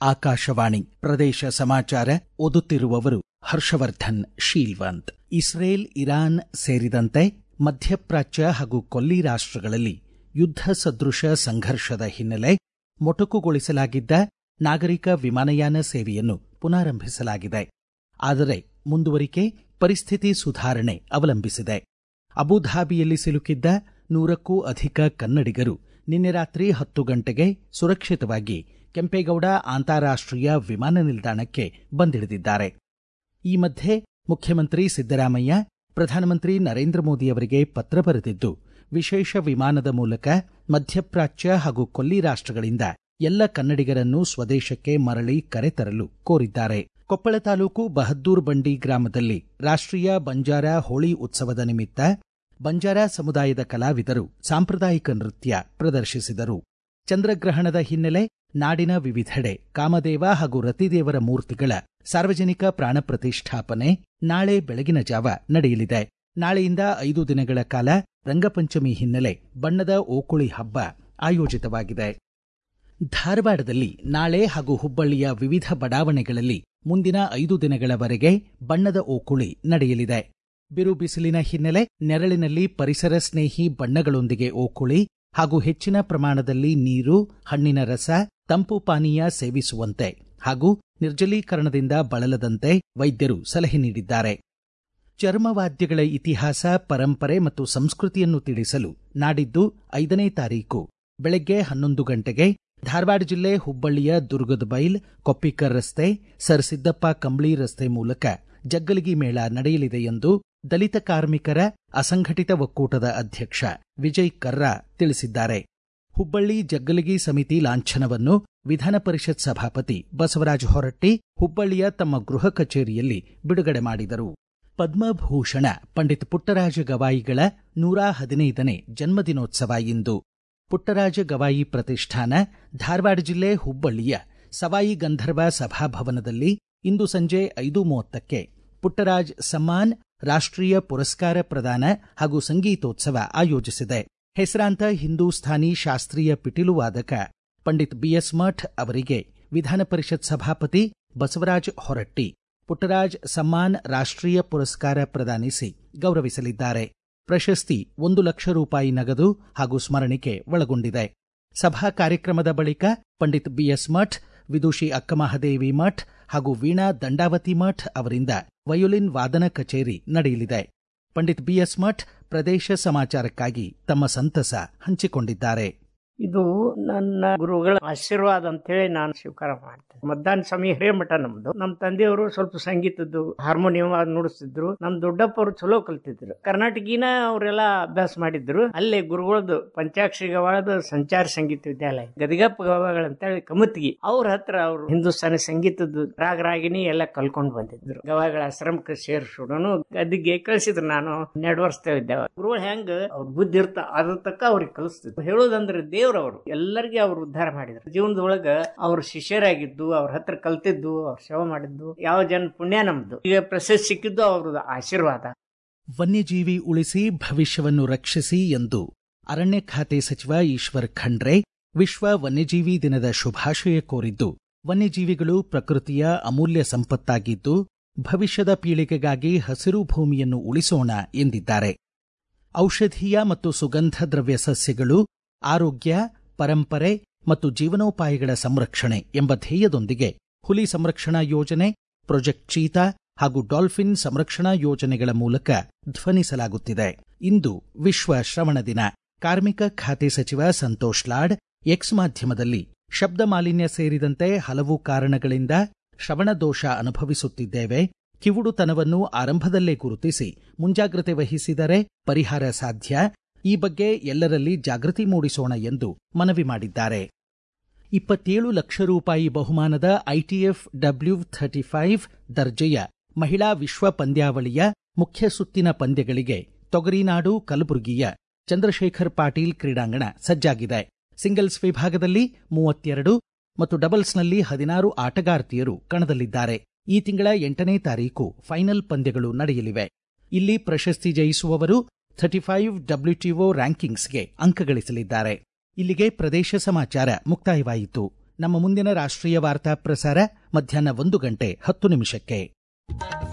ಆಕಾಶವಾಣಿ ಪ್ರದೇಶ ಸಮಾಚಾರ ಓದುತ್ತಿರುವವರು ಹರ್ಷವರ್ಧನ್ ಶೀಲ್ವಂತ್ ಇಸ್ರೇಲ್ ಇರಾನ್ ಸೇರಿದಂತೆ ಮಧ್ಯಪ್ರಾಚ್ಯ ಹಾಗೂ ಕೊಲ್ಲಿ ರಾಷ್ಟ್ರಗಳಲ್ಲಿ ಯುದ್ಧ ಸದೃಶ ಸಂಘರ್ಷದ ಹಿನ್ನೆಲೆ ಮೊಟಕುಗೊಳಿಸಲಾಗಿದ್ದ ನಾಗರಿಕ ವಿಮಾನಯಾನ ಸೇವೆಯನ್ನು ಪುನಾರಂಭಿಸಲಾಗಿದೆ ಆದರೆ ಮುಂದುವರಿಕೆ ಪರಿಸ್ಥಿತಿ ಸುಧಾರಣೆ ಅವಲಂಬಿಸಿದೆ ಅಬುಧಾಬಿಯಲ್ಲಿ ಸಿಲುಕಿದ್ದ ನೂರಕ್ಕೂ ಅಧಿಕ ಕನ್ನಡಿಗರು ನಿನ್ನೆ ರಾತ್ರಿ ಹತ್ತು ಗಂಟೆಗೆ ಸುರಕ್ಷಿತವಾಗಿ ಕೆಂಪೇಗೌಡ ಅಂತಾರಾಷ್ಟೀಯ ವಿಮಾನ ನಿಲ್ದಾಣಕ್ಕೆ ಬಂದಿಳಿದಿದ್ದಾರೆ ಈ ಮಧ್ಯೆ ಮುಖ್ಯಮಂತ್ರಿ ಸಿದ್ದರಾಮಯ್ಯ ಪ್ರಧಾನಮಂತ್ರಿ ನರೇಂದ್ರ ಮೋದಿಯವರಿಗೆ ಪತ್ರ ಬರೆದಿದ್ದು ವಿಶೇಷ ವಿಮಾನದ ಮೂಲಕ ಮಧ್ಯಪ್ರಾಚ್ಯ ಹಾಗೂ ಕೊಲ್ಲಿ ರಾಷ್ಟ್ರಗಳಿಂದ ಎಲ್ಲ ಕನ್ನಡಿಗರನ್ನು ಸ್ವದೇಶಕ್ಕೆ ಮರಳಿ ಕರೆತರಲು ಕೋರಿದ್ದಾರೆ ಕೊಪ್ಪಳ ತಾಲೂಕು ಬಹದ್ದೂರ್ ಬಂಡಿ ಗ್ರಾಮದಲ್ಲಿ ರಾಷ್ಟ್ರೀಯ ಬಂಜಾರ ಹೋಳಿ ಉತ್ಸವದ ನಿಮಿತ್ತ ಬಂಜಾರ ಸಮುದಾಯದ ಕಲಾವಿದರು ಸಾಂಪ್ರದಾಯಿಕ ನೃತ್ಯ ಪ್ರದರ್ಶಿಸಿದರು ಚಂದ್ರಗ್ರಹಣದ ಹಿನ್ನೆಲೆ ನಾಡಿನ ವಿವಿಧೆಡೆ ಕಾಮದೇವ ಹಾಗೂ ರತಿದೇವರ ಮೂರ್ತಿಗಳ ಸಾರ್ವಜನಿಕ ಪ್ರಾಣ ಪ್ರತಿಷ್ಠಾಪನೆ ನಾಳೆ ಬೆಳಗಿನ ಜಾವ ನಡೆಯಲಿದೆ ನಾಳೆಯಿಂದ ಐದು ದಿನಗಳ ಕಾಲ ರಂಗಪಂಚಮಿ ಹಿನ್ನೆಲೆ ಬಣ್ಣದ ಓಕುಳಿ ಹಬ್ಬ ಆಯೋಜಿತವಾಗಿದೆ ಧಾರವಾಡದಲ್ಲಿ ನಾಳೆ ಹಾಗೂ ಹುಬ್ಬಳ್ಳಿಯ ವಿವಿಧ ಬಡಾವಣೆಗಳಲ್ಲಿ ಮುಂದಿನ ಐದು ದಿನಗಳವರೆಗೆ ಬಣ್ಣದ ಓಕುಳಿ ನಡೆಯಲಿದೆ ಬಿರು ಬಿಸಿಲಿನ ಹಿನ್ನೆಲೆ ನೆರಳಿನಲ್ಲಿ ಪರಿಸರ ಸ್ನೇಹಿ ಬಣ್ಣಗಳೊಂದಿಗೆ ಓಕುಳಿ ಹಾಗೂ ಹೆಚ್ಚಿನ ಪ್ರಮಾಣದಲ್ಲಿ ನೀರು ಹಣ್ಣಿನ ರಸ ತಂಪು ಪಾನೀಯ ಸೇವಿಸುವಂತೆ ಹಾಗೂ ನಿರ್ಜಲೀಕರಣದಿಂದ ಬಳಲದಂತೆ ವೈದ್ಯರು ಸಲಹೆ ನೀಡಿದ್ದಾರೆ ಚರ್ಮವಾದ್ಯಗಳ ಇತಿಹಾಸ ಪರಂಪರೆ ಮತ್ತು ಸಂಸ್ಕೃತಿಯನ್ನು ತಿಳಿಸಲು ನಾಡಿದ್ದು ಐದನೇ ತಾರೀಕು ಬೆಳಗ್ಗೆ ಹನ್ನೊಂದು ಗಂಟೆಗೆ ಧಾರವಾಡ ಜಿಲ್ಲೆ ಹುಬ್ಬಳ್ಳಿಯ ದುರ್ಗದ ಬೈಲ್ ಕೊಪ್ಪಿಕರ್ ರಸ್ತೆ ಸರ್ ಸಿದ್ದಪ್ಪ ಕಂಬಳಿ ರಸ್ತೆ ಮೂಲಕ ಜಗ್ಗಲಗಿ ಮೇಳ ನಡೆಯಲಿದೆ ಎಂದು ದಲಿತ ಕಾರ್ಮಿಕರ ಅಸಂಘಟಿತ ಒಕ್ಕೂಟದ ಅಧ್ಯಕ್ಷ ವಿಜಯ್ ಕರ್ರಾ ತಿಳಿಸಿದ್ದಾರೆ ಹುಬ್ಬಳ್ಳಿ ಜಗ್ಗಲಗಿ ಸಮಿತಿ ಲಾಂಛನವನ್ನು ವಿಧಾನ ಪರಿಷತ್ ಸಭಾಪತಿ ಬಸವರಾಜ ಹೊರಟ್ಟಿ ಹುಬ್ಬಳ್ಳಿಯ ತಮ್ಮ ಗೃಹ ಕಚೇರಿಯಲ್ಲಿ ಬಿಡುಗಡೆ ಮಾಡಿದರು ಪದ್ಮಭೂಷಣ ಪಂಡಿತ್ ಪುಟ್ಟರಾಜ ಗವಾಯಿಗಳ ನೂರ ಹದಿನೈದನೇ ಜನ್ಮದಿನೋತ್ಸವ ಇಂದು ಪುಟ್ಟರಾಜ ಗವಾಯಿ ಪ್ರತಿಷ್ಠಾನ ಧಾರವಾಡ ಜಿಲ್ಲೆ ಹುಬ್ಬಳ್ಳಿಯ ಸವಾಯಿ ಗಂಧರ್ವ ಸಭಾಭವನದಲ್ಲಿ ಇಂದು ಸಂಜೆ ಐದು ಮೂವತ್ತಕ್ಕೆ ಪುಟ್ಟರಾಜ್ ಸಮ್ಮಾನ್ ರಾಷ್ಟ್ರೀಯ ಪುರಸ್ಕಾರ ಪ್ರದಾನ ಹಾಗೂ ಸಂಗೀತೋತ್ಸವ ಆಯೋಜಿಸಿದೆ ಹೆಸರಾಂತ ಹಿಂದೂಸ್ಥಾನಿ ಶಾಸ್ತ್ರೀಯ ಪಿಟೀಲು ವಾದಕ ಪಂಡಿತ್ ಬಿಎಸ್ ಮಠ್ ಅವರಿಗೆ ವಿಧಾನ ಪರಿಷತ್ ಸಭಾಪತಿ ಬಸವರಾಜ ಹೊರಟ್ಟಿ ಪುಟ್ಟರಾಜ್ ಸಮ್ಮಾನ್ ರಾಷ್ಟ್ರೀಯ ಪುರಸ್ಕಾರ ಪ್ರದಾನಿಸಿ ಗೌರವಿಸಲಿದ್ದಾರೆ ಪ್ರಶಸ್ತಿ ಒಂದು ಲಕ್ಷ ರೂಪಾಯಿ ನಗದು ಹಾಗೂ ಸ್ಮರಣಿಕೆ ಒಳಗೊಂಡಿದೆ ಸಭಾ ಕಾರ್ಯಕ್ರಮದ ಬಳಿಕ ಪಂಡಿತ್ ಬಿಎಸ್ ಮಠ್ ವಿದುಷಿ ಅಕ್ಕಮಹಾದೇವಿ ಮಠ್ ಹಾಗೂ ವೀಣಾ ದಂಡಾವತಿ ಮಠ್ ಅವರಿಂದ ವಯೋಲಿನ್ ವಾದನ ಕಚೇರಿ ನಡೆಯಲಿದೆ ಪಂಡಿತ್ ಬಿಎಸ್ ಮಠ್ ಪ್ರದೇಶ ಸಮಾಚಾರಕ್ಕಾಗಿ ತಮ್ಮ ಸಂತಸ ಹಂಚಿಕೊಂಡಿದ್ದಾರೆ ಇದು ನನ್ನ ಗುರುಗಳ ಆಶೀರ್ವಾದ ಅಂತ ಹೇಳಿ ನಾನು ಸ್ವೀಕಾರ ಮಾಡ್ತೇನೆ ಮಧ್ಯಾಹ್ನ ಸಮಯ ಹಿರೇಮಠ ನಮ್ದು ನಮ್ಮ ತಂದೆಯವರು ಸ್ವಲ್ಪ ಸಂಗೀತದ್ದು ಹಾರ್ಮೋನಿಯಂ ಅದು ನುಡಿಸ್ತಿದ್ರು ನಮ್ ದೊಡ್ಡಪ್ಪರು ಚಲೋ ಕಲ್ತಿದ್ರು ಕರ್ನಾಟಕಿನ ಅವರೆಲ್ಲ ಅಭ್ಯಾಸ ಮಾಡಿದ್ರು ಅಲ್ಲೇ ಗುರುಗಳದ್ದು ಪಂಚಾಕ್ಷರಿ ಗವಾಳದ ಸಂಚಾರ ಸಂಗೀತ ವಿದ್ಯಾಲಯ ಗದಿಗಪ್ಪ ಗವಾಗಳ ಅಂತೇಳಿ ಕಮತ್ಗಿ ಅವ್ರ ಹತ್ರ ಅವರು ಹಿಂದೂಸ್ತಾನಿ ಸಂಗೀತದ್ದು ರಾಗ ರಾಗಿನಿ ಎಲ್ಲ ಕಲ್ಕೊಂಡು ಬಂದಿದ್ರು ಗವಾಗಳ ಆಶ್ರಮಕ್ಕೆ ಸೇರಿಸೋಣ ಗದಿಗೆ ಕಳಿಸಿದ್ರು ನಾನು ಹನ್ನೆರಡು ವರ್ಷದ ಇದ್ದೆ ಗುರುಗಳು ಹೆಂಗ ಅವ್ರ ಬುದ್ಧಿ ಇರ್ತ ಅದ್ರ ತಕ್ಕ ಅವ್ರಿಗೆ ಕಲಿಸ್ತಿದ್ರು ಹೇಳೋದಂದ್ರೆ ದೇವ್ರವರು ಎಲ್ಲರಿಗೆ ಅವ್ರು ಉದ್ಧಾರ ಮಾಡಿದ್ರು ಜೀವನದೊಳಗ ಅವ್ರ ಶಿಷ್ಯರಾಗಿದ್ದು ಅವ್ರ ಹತ್ರ ಕಲ್ತಿದ್ದು ಅವ್ರ ಸೇವೆ ಮಾಡಿದ್ದು ಯಾವ ಜನ ಪುಣ್ಯ ನಮ್ದು ಈಗ ಪ್ರಶಸ್ತಿ ಸಿಕ್ಕಿದ್ದು ಅವ್ರದ್ದು ಆಶೀರ್ವಾದ ವನ್ಯಜೀವಿ ಉಳಿಸಿ ಭವಿಷ್ಯವನ್ನು ರಕ್ಷಿಸಿ ಎಂದು ಅರಣ್ಯ ಖಾತೆ ಸಚಿವ ಈಶ್ವರ್ ಖಂಡ್ರೆ ವಿಶ್ವ ವನ್ಯಜೀವಿ ದಿನದ ಶುಭಾಶಯ ಕೋರಿದ್ದು ವನ್ಯಜೀವಿಗಳು ಪ್ರಕೃತಿಯ ಅಮೂಲ್ಯ ಸಂಪತ್ತಾಗಿದ್ದು ಭವಿಷ್ಯದ ಪೀಳಿಗೆಗಾಗಿ ಹಸಿರು ಭೂಮಿಯನ್ನು ಉಳಿಸೋಣ ಎಂದಿದ್ದಾರೆ ಔಷಧೀಯ ಮತ್ತು ಸುಗಂಧ ದ್ರವ್ಯ ಸಸ್ಯಗಳು ಆರೋಗ್ಯ ಪರಂಪರೆ ಮತ್ತು ಜೀವನೋಪಾಯಗಳ ಸಂರಕ್ಷಣೆ ಎಂಬ ಧ್ಯೇಯದೊಂದಿಗೆ ಹುಲಿ ಸಂರಕ್ಷಣಾ ಯೋಜನೆ ಪ್ರಾಜೆಕ್ಟ್ ಚೀತಾ ಹಾಗೂ ಡಾಲ್ಫಿನ್ ಸಂರಕ್ಷಣಾ ಯೋಜನೆಗಳ ಮೂಲಕ ಧ್ವನಿಸಲಾಗುತ್ತಿದೆ ಇಂದು ವಿಶ್ವ ಶ್ರವಣ ದಿನ ಕಾರ್ಮಿಕ ಖಾತೆ ಸಚಿವ ಸಂತೋಷ್ ಲಾಡ್ ಎಕ್ಸ್ ಮಾಧ್ಯಮದಲ್ಲಿ ಶಬ್ದ ಮಾಲಿನ್ಯ ಸೇರಿದಂತೆ ಹಲವು ಕಾರಣಗಳಿಂದ ಶ್ರವಣ ದೋಷ ಅನುಭವಿಸುತ್ತಿದ್ದೇವೆ ಕಿವುಡುತನವನ್ನು ಆರಂಭದಲ್ಲೇ ಗುರುತಿಸಿ ಮುಂಜಾಗ್ರತೆ ವಹಿಸಿದರೆ ಪರಿಹಾರ ಸಾಧ್ಯ ಈ ಬಗ್ಗೆ ಎಲ್ಲರಲ್ಲಿ ಜಾಗೃತಿ ಮೂಡಿಸೋಣ ಎಂದು ಮನವಿ ಮಾಡಿದ್ದಾರೆ ಇಪ್ಪತ್ತೇಳು ಲಕ್ಷ ರೂಪಾಯಿ ಬಹುಮಾನದ ಐಟಿಎಫ್ ಡಬ್ಲ್ಯೂ ಥರ್ಟಿ ಫೈವ್ ದರ್ಜೆಯ ಮಹಿಳಾ ವಿಶ್ವ ಪಂದ್ಯಾವಳಿಯ ಮುಖ್ಯ ಸುತ್ತಿನ ಪಂದ್ಯಗಳಿಗೆ ತೊಗರಿನಾಡು ಕಲಬುರಗಿಯ ಚಂದ್ರಶೇಖರ್ ಪಾಟೀಲ್ ಕ್ರೀಡಾಂಗಣ ಸಜ್ಜಾಗಿದೆ ಸಿಂಗಲ್ಸ್ ವಿಭಾಗದಲ್ಲಿ ಮೂವತ್ತೆರಡು ಮತ್ತು ಡಬಲ್ಸ್ನಲ್ಲಿ ಹದಿನಾರು ಆಟಗಾರ್ತಿಯರು ಕಣದಲ್ಲಿದ್ದಾರೆ ಈ ತಿಂಗಳ ಎಂಟನೇ ತಾರೀಕು ಫೈನಲ್ ಪಂದ್ಯಗಳು ನಡೆಯಲಿವೆ ಇಲ್ಲಿ ಪ್ರಶಸ್ತಿ ಜಯಿಸುವವರು ಥರ್ಟಿ ಫೈವ್ ಡಬ್ಲ್ಯೂಟಿಒ ರ್ಯಾಂಕಿಂಗ್ಸ್ಗೆ ಅಂಕ ಗಳಿಸಲಿದ್ದಾರೆ ಇಲ್ಲಿಗೆ ಪ್ರದೇಶ ಸಮಾಚಾರ ಮುಕ್ತಾಯವಾಯಿತು ನಮ್ಮ ಮುಂದಿನ ರಾಷ್ಟ್ರೀಯ ವಾರ್ತಾ ಪ್ರಸಾರ ಮಧ್ಯಾಹ್ನ ಒಂದು ಗಂಟೆ ಹತ್ತು ನಿಮಿಷಕ್ಕೆ